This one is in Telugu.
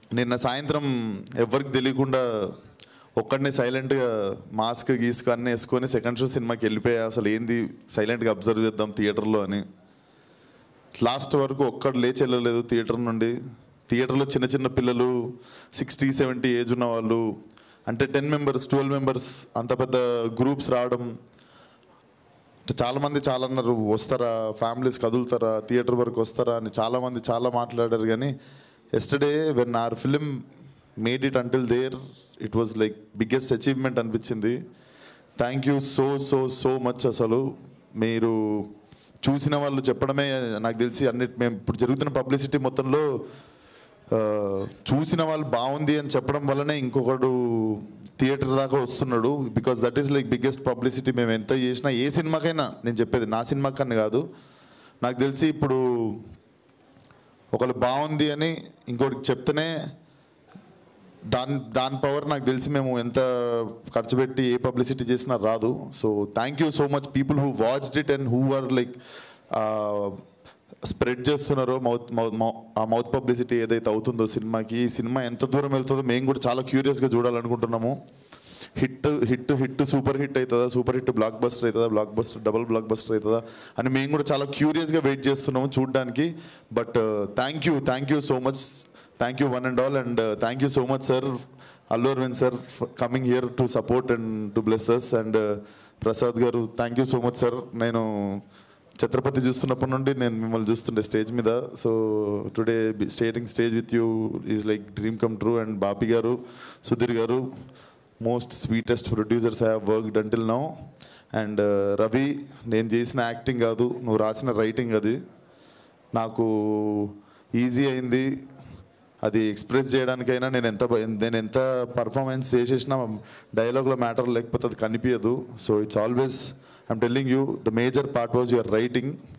నిన్న సాయంత్రం ఎవరికి తెలియకుండా ఒక్కడనే సైలెంట్గా మాస్క్ గీస్క్ అన్నీ వేసుకొని సెకండ్ షో సినిమాకి వెళ్ళిపోయా అసలు ఏంది సైలెంట్గా అబ్జర్వ్ చేద్దాం థియేటర్లో అని లాస్ట్ వరకు ఒక్కడు లేచి వెళ్ళలేదు థియేటర్ నుండి థియేటర్లో చిన్న చిన్న పిల్లలు సిక్స్టీ సెవెంటీ ఏజ్ ఉన్న వాళ్ళు అంటే టెన్ మెంబర్స్ ట్వెల్వ్ మెంబర్స్ అంత పెద్ద గ్రూప్స్ రావడం అంటే చాలామంది చాలా అన్నారు వస్తారా ఫ్యామిలీస్ కదులుతారా థియేటర్ వరకు వస్తారా అని చాలామంది చాలా మాట్లాడారు కానీ yesterday when our film made it until there it was like biggest achievement అనిపించింది thank you so so so much అసలు మీరు చూసిన వాళ్ళు చెప్పడమే నాకు తెలిసి అన్ని మేము ఇప్పుడు జరుగుతున్న పబ్లిసిటీ మొత్తంలో ఆ, చూసిన వాళ్ళు బాగుంది అని చెప్పడం వల్లనే ఇంకొకడు థియేటర్ దాకా వస్తున్నాడు because that is like biggest publicity మేము ఎంత చేసినా ఏ సినిమాకైనా నేను చెప్పేది నా సినిమాకని కాదు నాకు తెలిసి ఇప్పుడు ఒకళ్ళు బాగుంది అని ఇంకోటికి చెప్తేనే దాని దాని పవర్ నాకు తెలిసి మేము ఎంత ఖర్చు పెట్టి ఏ పబ్లిసిటీ చేసినా రాదు so thank you so much people who watched it and who are like spread చేస్తున్నారో మౌత్ ఆ మౌత్ పబ్లిసిటీ ఏదైతే అవుతుందో సినిమాకి ఈ సినిమా ఎంత దూరం వెళ్తుందో మేము కూడా చాలా క్యూరియస్గా చూడాలనుకుంటున్నాము hit hit hit super hit అవుతుందా సూపర్ హిట్ బ్లాక్ బస్టర్ అవుతుందా blockbuster double blockbuster అవుతుందా అని మేము కూడా చాలా క్యూరియస్గా వెయిట్ చేస్తున్నాము చూడడానికి but thank you thank you so much thank you one and all and thank you so much sir Allu Aravind sir coming here to support and to bless us and Prasad garu thank you so much sir నేను ఛత్రపతి చూస్తున్నప్పటి నుండి నేను మిమ్మల్ని చూస్తుండే స్టేజ్ మీద so today stating stage with you is like dream come true and Bapi garu Sudheer garu most sweetest producers have worked until now and Ravi నేను చేసిన యాక్టింగ్ కాదు నువ్వు రాసిన రైటింగ్ అది నాకు ఈజీ అయింది అది ఎక్స్ప్రెస్ చేయడానికైనా నేను ఎంత బ- నేను ఎంత పర్ఫార్మెన్స్ చేసేసినా డైలాగ్లో మ్యాటర్ లేకపోతే అది కనిపించదు so it's always I'm telling you the major part was your writing